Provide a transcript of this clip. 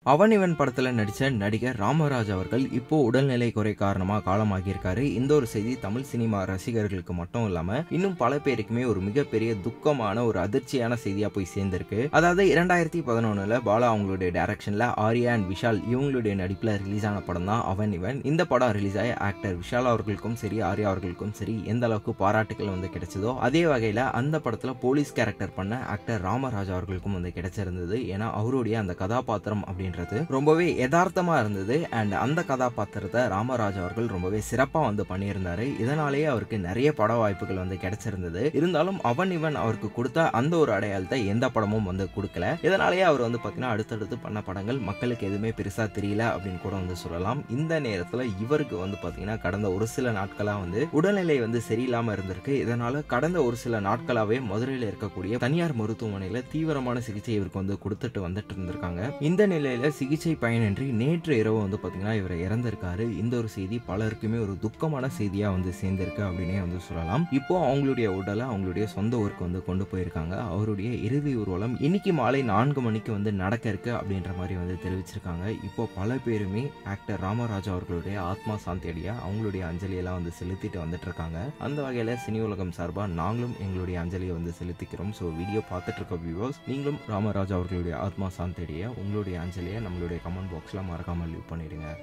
அவன் இவன் படத்துல நடிச்ச நடிகர் ராமராஜ் அவர்கள் இப்போ உடல்நிலை குறை காரணமா காலமாகியிருக்காரு இந்த ஒரு செய்தி தமிழ் சினிமா ரசிகர்களுக்கு மட்டும் இல்லாம இன்னும் பல பேருக்குமே ஒரு மிகப்பெரிய துக்கமான ஒரு அதிர்ச்சியான செய்தியா போய் சேர்ந்திருக்கு அதாவது இரண்டாயிரத்தி பதினொன்னுல பாலா அவங்களுடைய டைரக்ஷன்ல ஆர்யா அண்ட் விஷால் இவங்களுடைய நடிப்புல ரிலீஸ் ஆன படம் தான் அவன் இவன் இந்த படம் ரிலீஸ் ஆகி ஆக்டர் விஷால் அவர்களுக்கும் சரி ஆர்யா அவர்களுக்கும் சரி எந்த அளவுக்கு பாராட்டுகள் வந்து கிடைச்சதோ அதே வகையில அந்த படத்துல போலீஸ் கேரக்டர் பண்ண ஆக்டர் ராமராஜ் அவர்களுக்கும் வந்து கிடைச்சிருந்தது ஏன்னா அவருடைய அந்த கதாபாத்திரம் அப்படின்றது ரொம்பவே யதார்த்தமா இருந்தது அண்ட் அந்த கதாபாத்திரத்தை ராமராஜ் அவர்கள் ரொம்பவே சிறப்பா வந்து பண்ணியிருந்தாரு இதனாலேயே அவருக்கு நிறைய பட வாய்ப்புகள் வந்து கிடைச்சிருந்தது இருந்தாலும் அவன் இவன் அவருக்கு கொடுத்த அந்த ஒரு அடையாளத்தை எந்த படமும் வந்து கொடுக்கல இதனாலேயே அவர் வந்து பார்த்தீங்கன்னா அடுத்தடுத்து பண்ண படங்கள் மக்களுக்கு எதுவுமே பெருசா தெரியல அப்படின்னு கூட வந்து சொல்லலாம் இந்த நேரத்தில் இவருக்கு வந்து பார்த்தீங்கன்னா கடந்த ஒரு சில நாட்களாக வந்து உடல்நிலை வந்து சரியில்லாமல் இருந்திருக்கு இதனால கடந்த ஒரு சில நாட்களாகவே மதுரையில் இருக்கக்கூடிய தனியார் மருத்துவமனையில் தீவிரமான சிகிச்சை இவருக்கு வந்து கொடுத்துட்டு வந்துட்டு இருந்திருக்காங்க இந்த நிலையில சிகிச்சை பயனின்றி நேற்று இரவு வந்து பார்த்தீங்கன்னா இவர் இறந்திருக்காரு இந்த ஒரு செய்தி பலருக்குமே ஒரு துக்கமான செய்தியாக வந்து சேர்ந்திருக்கு அப்படின்னே வந்து சொல்லலாம் இப்போ அவங்களுடைய உடலை அவங்களுடைய சொந்த ஊருக்கு வந்து கொண்டு போயிருக்காங்க அவருடைய இறுதி ஊர்வலம் இன்னைக்கு மாலை நான்கு மணிக்கு வந்து நடக்க இருக்கு அப்படின்ற மாதிரி வந்து தெரிவிச்சிருக்காங்க இப்போ பல பேருமே ஆக்டர் ராமராஜ் அவர்களுடைய ஆத்மா சாந்தி அடியா அவங்களுடைய அஞ்சலியெல்லாம் வந்து செலுத்திட்டு வந்துட்டு இருக்காங்க அந்த வகையில் சினி உலகம் சார்பாக நாங்களும் எங்களுடைய அஞ்சலியை வந்து செலுத்திக்கிறோம் ஸோ வீடியோ பார்த்துட்டு இருக்க வியூவர்ஸ் நீங்களும் ராமராஜ் அவர்களுடைய ஆத்மா சாந்தி அடைய உங்களுடைய அஞ்சலியை நம்மளுடைய கமெண்ட் பாக்ஸில் மறக்காமல் லீவ் பண்ணிடுங்க